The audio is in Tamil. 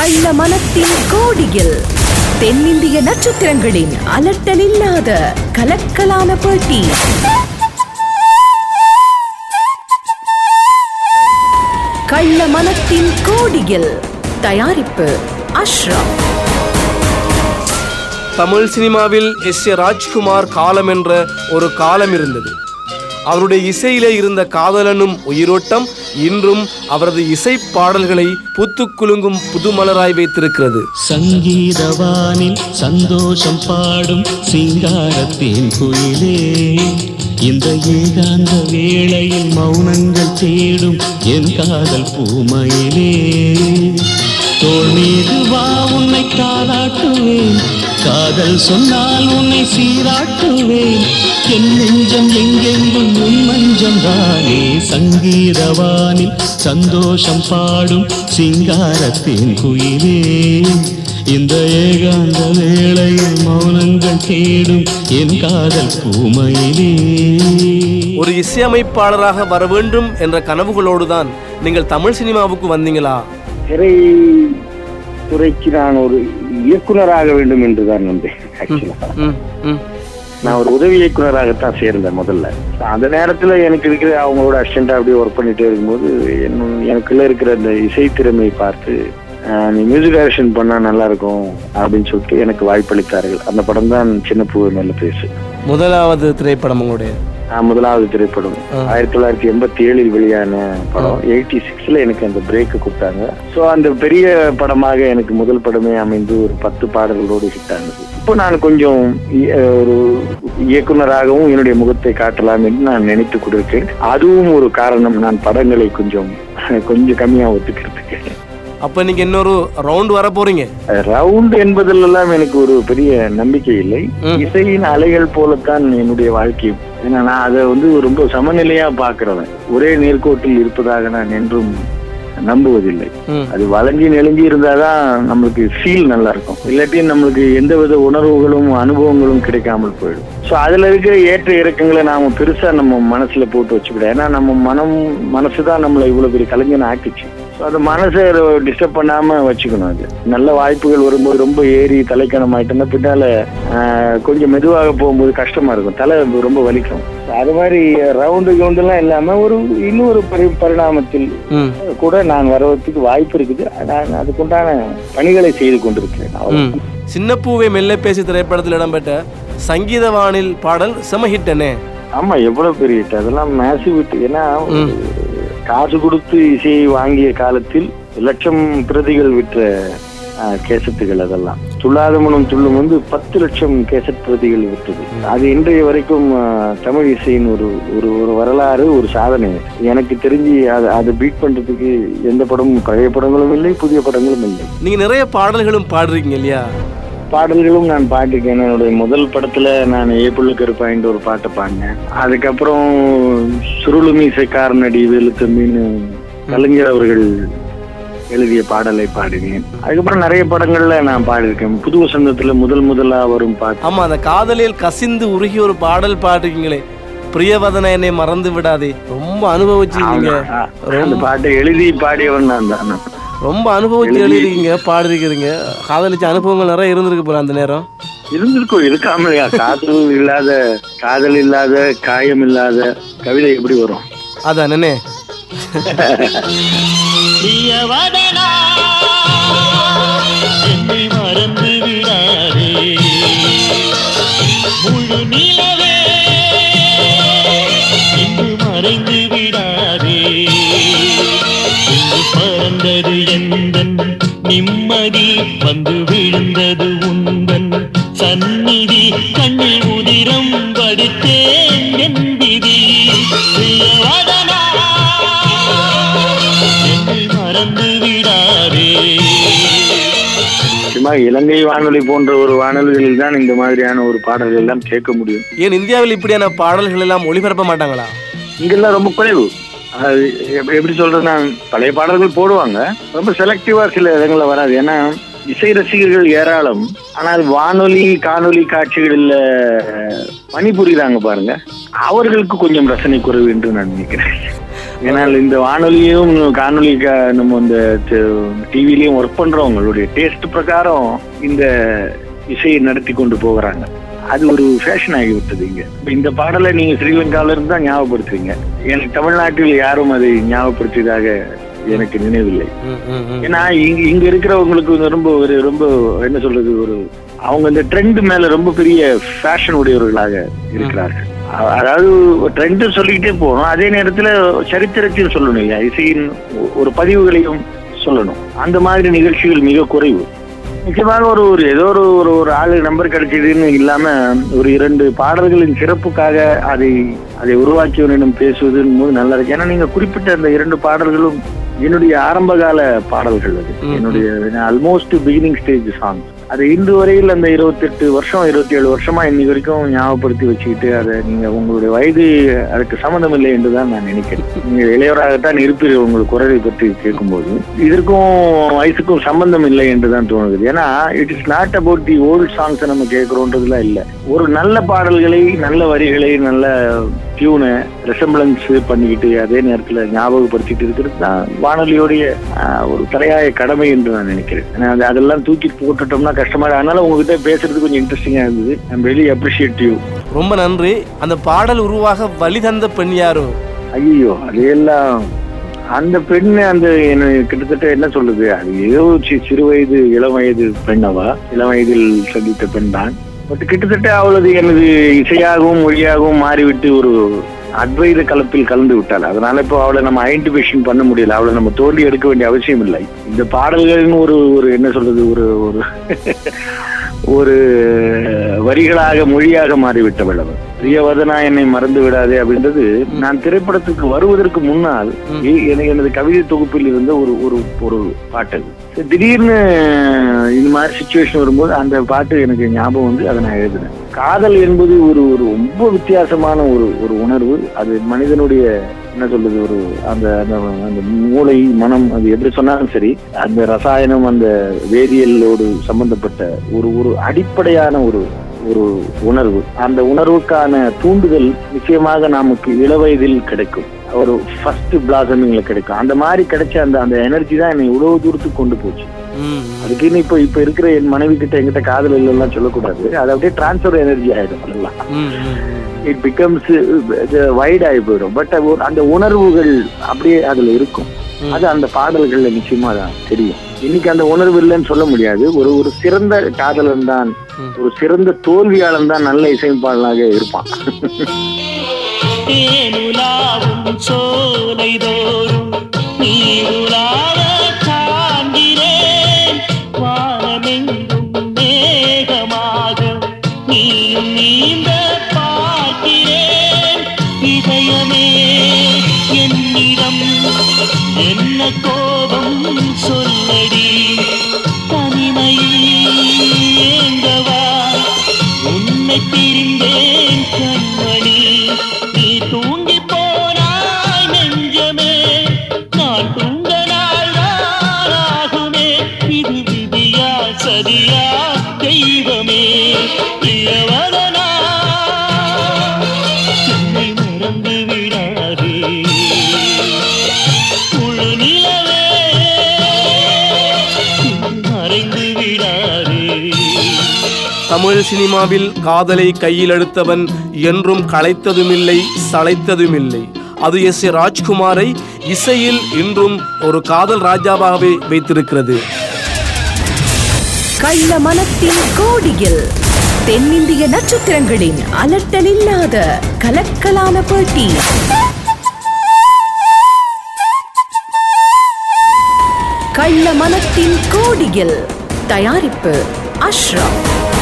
கள்ள மனத்தின் கோடியில் தென்னிந்திய நட்சத்திரங்களின் அலட்டலில்லாத கலக்கலான பேட்டி கள்ள மனத்தின் கோடியில் தயாரிப்பு அஷ்ரப் தமிழ் சினிமாவில் எஸ் ஏ ராஜ்குமார் காலம் என்ற ஒரு காலம் இருந்தது அவருடைய இசையிலே இருந்த காதலனும் உயிரோட்டம் இன்றும் அவரது இசை பாடல்களை புத்துக் குலுங்கும் புதுமலராய் வைத்திருக்கிறது சங்கீதவானில் சந்தோஷம் பாடும் சிங்காரத்தின் குயிலே இந்த ஏகாந்த வேளையில் மௌனங்கள் தேடும் என் காதல் பூமையிலே தோள் மீது வா உன்னை தாளாட்டுவேன் காதல் சொன்னால் உன்னை சீராட்டுவேன் என் நெஞ்சம் எங்கெங்கும் உன் மஞ்சம் தானே சங்கீதவானில் சந்தோஷம் பாடும் சிங்காரத்தின் குயிலே இந்த ஏகாந்த வேளையில் மௌனங்கள் தேடும் என் காதல் பூமையிலே ஒரு இசையமைப்பாளராக வர வேண்டும் என்ற கனவுகளோடுதான் நீங்கள் தமிழ் சினிமாவுக்கு வந்தீங்களா திரை துறைக்கு நான் ஒரு இயக்குனராக வேண்டும் என்று தான் வந்தேன் ஆக்சுவலா ம், ம். நான் ஒரு உதவி இயக்குனராகத்தான் சேர்ந்தேன் முதல்ல அந்த நேரத்துல எனக்கு இருக்கிற அவங்களோட அசிஸ்டண்டா அப்படியே ஒர்க் பண்ணிட்டே இருக்கும்போது என்ன- எனக்குள்ள இருக்கிற அந்த இசை திறமையை பார்த்து ஆஹ், நீ மியூசிக் டைரக்ஷன் பண்ணா நல்லா இருக்கும் அப்படின்னு சொல்லிட்டு எனக்கு வாய்ப்பளித்தார்கள் அந்த படம் தான் சின்ன பூ நல்ல பேசு முதலாவது திரைப்படம் உங்களுடைய ஆஹ், முதலாவது திரைப்படம் ஆயிரத்தி தொள்ளாயிரத்தி எண்பத்தி ஏழில் வெளியான படம் எயிட்டி சிக்ஸ்ல எனக்கு அந்த பிரேக் கொடுத்தாங்க ஸோ அந்த பெரிய படமாக எனக்கு முதல் படமே அமைந்து ஒரு பத்து பாடல்களோடு ஹிட் ஆனது இப்போ நான் கொஞ்சம் இ- ஒரு இயக்குனராகவும் என்னுடைய முகத்தை காட்டலாம் என்று நான் நினைத்து கொண்டிருக்கேன் அதுவும் ஒரு காரணம் நான் படங்களை கொஞ்சம் கொஞ்சம் கம்மியா ஒத்துக்கிறதுக்கு அப்ப நீங்க இன்னொரு ரவுண்ட் வர போறீங்க ரவுண்ட் என்பதிலெல்லாம் எனக்கு ஒரு பெரிய நம்பிக்கை இல்லை ம். இசையின் அலைகள் போலத்தான் என்னுடைய வாழ்க்கையும் ஏன்னா நான் அதை வந்து ரொம்ப சமநிலையா பார்க்கிறவன் ஒரே நேர்கோட்டில் இருப்பதாக நான் என்றும் நம்புவதில்லை ம். அது வளைஞ்சி நெளிஞ்சி இருந்தாதான் நம்மளுக்கு ஃபீல் நல்லா இருக்கும் இல்லாட்டி நம்மளுக்கு எந்தவித உணர்வுகளும் அனுபவங்களும் கிடைக்காமல் போயிடும் ஸோ அதுல இருக்கிற ஏற்ற இறக்கங்களை நாம பெருசா நம்ம மனசுல போட்டு வச்சுக்கூடாது ஏன்னா நம்ம மனம் மனசு தான் நம்மளை இவ்வளவு பெரிய கலைஞன் ஆக்கிச்சு ஸோ அந்த மனசை டிஸ்டர்ப் பண்ணாம வச்சுக்கணும் அது நல்ல வாய்ப்புகள் வரும்போது ரொம்ப ஏறி தலைக்கணம் ஆயிட்டோம்னா பின்னால ஆஹ், கொஞ்சம் மெதுவாக போகும்போது கஷ்டமா இருக்கும் தலை ரொம்ப வலிக்கும் So அது மாதிரி ரவுண்டு கவுண்டெல்லாம் இல்லாம ஒரு இன்னொரு பரி பரிணாமத்தில் ம், கூட நான் வரதுக்கு வாய்ப்பு இருக்குது நான் அதுக்குண்டான பணிகளை செய்து கொண்டிருக்கிறேன் அவ்வளவு. ம். சின்ன பூவை மெல்ல பேசி திரைப்படத்தில் இடம்பெற்ற சங்கீதவானில் பாடல் செம ஹிட் என்ன ஆமா எவ்வளவு பெரிய hit. அதெல்லாம் மேசிவ் hit. ஏன்னா ம். காசு கொடுத்து இசையை வாங்கிய காலத்தில் லட்சம் பிரதிகள் விற்ற ஆஹ், கேசட்டுகள் அதெல்லாம் துள்ளாத மனம் துள்ளும் வந்து பத்து லட்சம் கேசட் பிரதிகள் விற்றது அது இன்றைய வரைக்கும் ஆஹ், தமிழ் இசையின் ஒரு ஒரு ஒரு வரலாறு ஒரு சாதனை எனக்கு தெரிஞ்சு அதை அதை பீட் பண்றதுக்கு எந்த படமும் பழைய படங்களும் இல்லை புதிய படங்களும் இல்லை நீங்க நிறைய பாடல்களும் பாடுறீங்க இல்லையா பாடல்களும் நான் பாட்டிருக்கேன் என்னுடைய முதல் படத்துல நான் ஏப்புள்ள கருப்பாயின்ற ஒரு பாட்டை பாடினேன் அதுக்கப்புறம் சுருளுமி காரனடி வேலு தம்பின்னு கலைஞர் அவர்கள் எழுதிய பாடலை பாடினேன் அதுக்கப்புறம் நிறைய படங்கள்ல நான் பாடியிருக்கேன் புது வசந்தத்துல முதல் முதலா வரும் பாட்டு ஆமா அந்த காதலில் கசிந்து உருகி ஒரு பாடல் பாடுறீங்களே பிரியவதன என்னை மறந்து விடாதே ரொம்ப அனுபவிச்சிருக்கீங்க அந்த பாட்டை எழுதி பாடியவன் நான் தான் ரொம்ப அனுபவிச்சு எழுதிருக்கீங்க பாடிருக்கிறீங்க காதலிச்ச அனுபவங்கள் நிறைய இருந்திருக்கு போல அந்த நேரம் இருந்திருக்கும் இருக்காமலையா காதல் இல்லாத காதல் இல்லாத காயம் இல்லாத கவிதை எப்படி வரும் அதான் என்னே பிரியவதனா என்னை மறந்து விடாதே முழு நிலவே இன்று மறைந்து விடாதே இன்று பறந்தது எந்தன் நிம்மதி வந்து விழுந்தது உந்தன் சந்நிதி கண்ணில் உதிரம் வடித்தேன் என் விதி பிரியவதனா என்னை மறந்து விடாதே நிச்சயமா இலங்கை வானொலி போன்ற ஒரு வானொலிகளில் தான் இந்த மாதிரியான ஒரு பாடல்கள் எல்லாம் கேட்க முடியும் ஏன் இந்தியாவில் இப்படியான பாடல்கள் எல்லாம் ஒளிபரப்ப மாட்டாங்களா இங்கெல்லாம் ரொம்ப குறைவு அது எப்படி- எப்படி சொல்றதுன்னா பழைய பாடல்கள் போடுவாங்க ரொம்ப செலக்டிவா சில இடங்கள்ல வராது ஏன்னா இசை ரசிகர்கள் ஏராளம் ஆனால் வானொலி காணொலி காட்சிகளில் பணிபுரிகிறாங்க பாருங்க அவர்களுக்கு கொஞ்சம் ரசனை குறைவு என்று நான் நினைக்கிறேன் ஏன்னா இந்த வானொலியும் காணொலி க- நம்ம இந்த டிவிலையும் ஒர்க் பண்றவங்களுடைய டேஸ்ட் பிரகாரம் இந்த இசையை நடத்தி கொண்டு போகிறாங்க அது ஒரு ஃபேஷன் ஆகிவிட்டது இங்க இப்ப இந்த பாடலை நீங்க ஸ்ரீலங்கால இருந்து தான் ஞாபகப்படுத்துறீங்க எனக்கு தமிழ்நாட்டில் யாரும் அதை ஞாபகப்படுத்தியதாக எனக்கு நினைவில்லை ம், ம், ம். ஏன்னா இங்க இங்க இருக்கிறவங்களுக்கு வந்து ரொம்ப ஒரு ரொம்ப என்ன சொல்றது ஒரு அவங்க இந்த ட்ரெண்ட் மேல ரொம்ப பெரிய ஃபேஷன் உடையவர்களாக இருக்கிறார்கள் அ- அதாவது ட்ரெண்ட் சொல்லிக்கிட்டே போகணும் அதே நேரத்துல சரித்திரத்தையும் சொல்லணும் இல்லையா இசையின் ஒ- ஒரு பதிவுகளையும் சொல்லணும் அந்த மாதிரி நிகழ்ச்சிகள் மிக குறைவு நிச்சயமாக ஒரு ஒரு ஏதோ ஒரு ஒரு ஒரு ஆளு நம்பர் கிடைச்சதுன்னு இல்லாம ஒரு இரண்டு பாடல்களின் சிறப்புக்காக அதை அதை உருவாக்கியவனிடம் பேசுவதன் போது நல்லா இருக்கு ஏன்னா நீங்க குறிப்பிட்ட அந்த இரண்டு பாடல்களும் என்னுடைய ஆரம்பகால பாடல்கள் அது ம். என்னுடைய ஆல்மோஸ்ட் பிகினிங் ஸ்டேஜ் சாங் அது இன்று வரையில் அந்த இருபத்தெட்டு வருஷம் இருபத்தி ஏழு வருஷமா இன்னைக்கு வரைக்கும் ஞாபகப்படுத்தி வச்சுக்கிட்டு அதை நீங்க உங்களுடைய வயது அதுக்கு சம்மந்தம் இல்லை என்று தான் நான் நினைக்கிறேன் நீங்க இளையவராகத்தான் இருப்பீர்கள் உங்கள் குரலை பற்றி கேட்கும்போது இதற்கும் வயசுக்கும் சம்பந்தம் இல்லை என்று தான் தோணுது ஏன்னா it is not about the old songs நம்ம கேட்கிறோன்றதுலாம் இல்லை ஒரு நல்ல பாடல்களை நல்ல வரிகளை நல்ல டியூனை ரெசம்பிளன்ஸ் பண்ணிக்கிட்டு அதே நேரத்தில் ஞாபகப்படுத்திட்டு இருக்கிறது தான் வானொலியோடைய ஆஹ், ஒரு தலையாய கடமை என்று நான் நினைக்கிறேன் ஏன்னா அது அதெல்லாம் தூக்கி போட்டுட்டோம்னா கஷ்டமா இருக்கு. அதனால உங்ககிட்ட பேசுறது கொஞ்சம் இன்ட்ரெஸ்டிங்கா இருந்தது ஐம் வெரி அப்ரிஷியேட் யூ ரொம்ப நன்றி அந்த பாடல் உருவாக வழி தந்த பெண் யாரோ ஐயோ அதையெல்லாம் அந்த பெண் அந்த என்ன கிட்டத்தட்ட என்ன சொல்லுது அது ஏதோ சி- சிறு வயது இளம் வயது பெண்ணவா இளம் வயதில் சந்தித்த பெண் தான் பட் கிட்டத்தட்ட அவளது எனது இசையாகவும் மொழியாகவும் மாறிவிட்டு ஒரு அத்வைத கலப்பில் கலந்து விட்டாள் அதனால இப்போ அவளை நம்ம ஐடென்டிஃபிகேஷன் பண்ண முடியல அவளை நம்ம தோண்டி எடுக்க வேண்டிய அவசியம் இல்லை இந்த பாடல்களின் ஒரு ஒரு என்ன சொல்றது ஒரு ஒரு ஒரு வரிகளாக மொழியாக மாறிவிட்டவள் அவள் பிரியவதனா என்னை மறந்து விடாதே அப்படின்றது நான் திரைப்படத்துக்கு வருவதற்கு முன்னால் எ- என- எனது கவிதை தொகுப்பில் இருந்த ஒரு ஒரு ஒரு பாட்டு அது. சரி, திடீர்னு இந்த மாதிரி சுச்சுவேஷன் வரும்போது அந்த பாட்டு எனக்கு ஞாபகம் வந்து அதை நான் எழுதினேன் காதல் என்பது ஒரு ஒரு ரொம்ப வித்தியாசமான ஒரு ஒரு உணர்வு அது மனிதனுடைய என்ன சொல்றது ஒரு அந்த அந்த அந்த மூளை மனம் அது எப்படி சொன்னாலும் சரி அந்த ரசாயனம் அந்த வேதியியலோடு சம்பந்தப்பட்ட ஒரு ஒரு அடிப்படையான ஒரு ஒரு உணர்வு அந்த உணர்வுக்கான தூண்டுதல் நிச்சயமாக நமக்கு இளவயதில் கிடைக்கும் ஒரு ஃபர்ஸ்ட் பிளாசமிங்ல கிடைக்கும் அந்த மாதிரி கிடைச்ச அந்த அந்த எனர்ஜி தான் என்னை இவ்வளவு தூரத்துக்கு கொண்டு போச்சு ம், அதுக்குன்னு இப்ப இப்ப இருக்கிற என் மனைவி கிட்ட என்கிட்ட காதல் இல்லைலாம் சொல்லக்கூடாது அது அப்படியே டிரான்ஸ்ஃபர் எனர்ஜி ஆயிடும் அதெல்லாம் ம், ம், ம். இட் பிகம்ஸ் வைட் ஆகி போயிடும் பட் அந்த உணர்வுகள் அப்படியே அதுல இருக்கும் அது அந்த பாடல்கள்ல நிச்சயமா தான் தெரியும் இன்னைக்கு அந்த உணர்வு இல்லைன்னு சொல்ல முடியாது ஒரு ஒரு சிறந்த காதலன் தான் ஒரு சிறந்த தோல்வியாளன் தான் நல்ல இசைப்பாளனாக இருப்பான் தேனுலாவும் சோலை தோறும் நீருலாவ காண்கிறேன் வானமெங்கும் மேகமாக நீயும் நீந்த பார்க்கிறேன் இதயமே என்னிடம் என்ன கோபம் சொல்லடி தனிமையில் ஏங்கவா உன்னை பிரிந்தேன் கண்மணி நீ தூங்கி போனாய் நெஞ்சமே நான் தூங்க நாள் ஆகுமே இது விதியா சதியா தெய்வமே பிரியவதனா என்னை மறந்து விடாதே முழு நிலவே மறைந்து விடாதே தமிழ் சினிமாவில் காதலை கையில் எடுத்தவன் என்றும் களைத்ததுமில்லை சளைத்ததுமில்லை அது எஸ் ஏ ராஜ்குமாரை இசையில் இன்றும் ஒரு காதல் ராஜாவாகவே வைத்திருக்கிறது கள்ள மனத்தின் கோடியில் தென்னிந்திய நட்சத்திரங்களின் அலட்டலில்லாத கலக்கலான போட்டி கள்ள மனத்தின் கோடியில் தயாரிப்பு அஷ்ரப்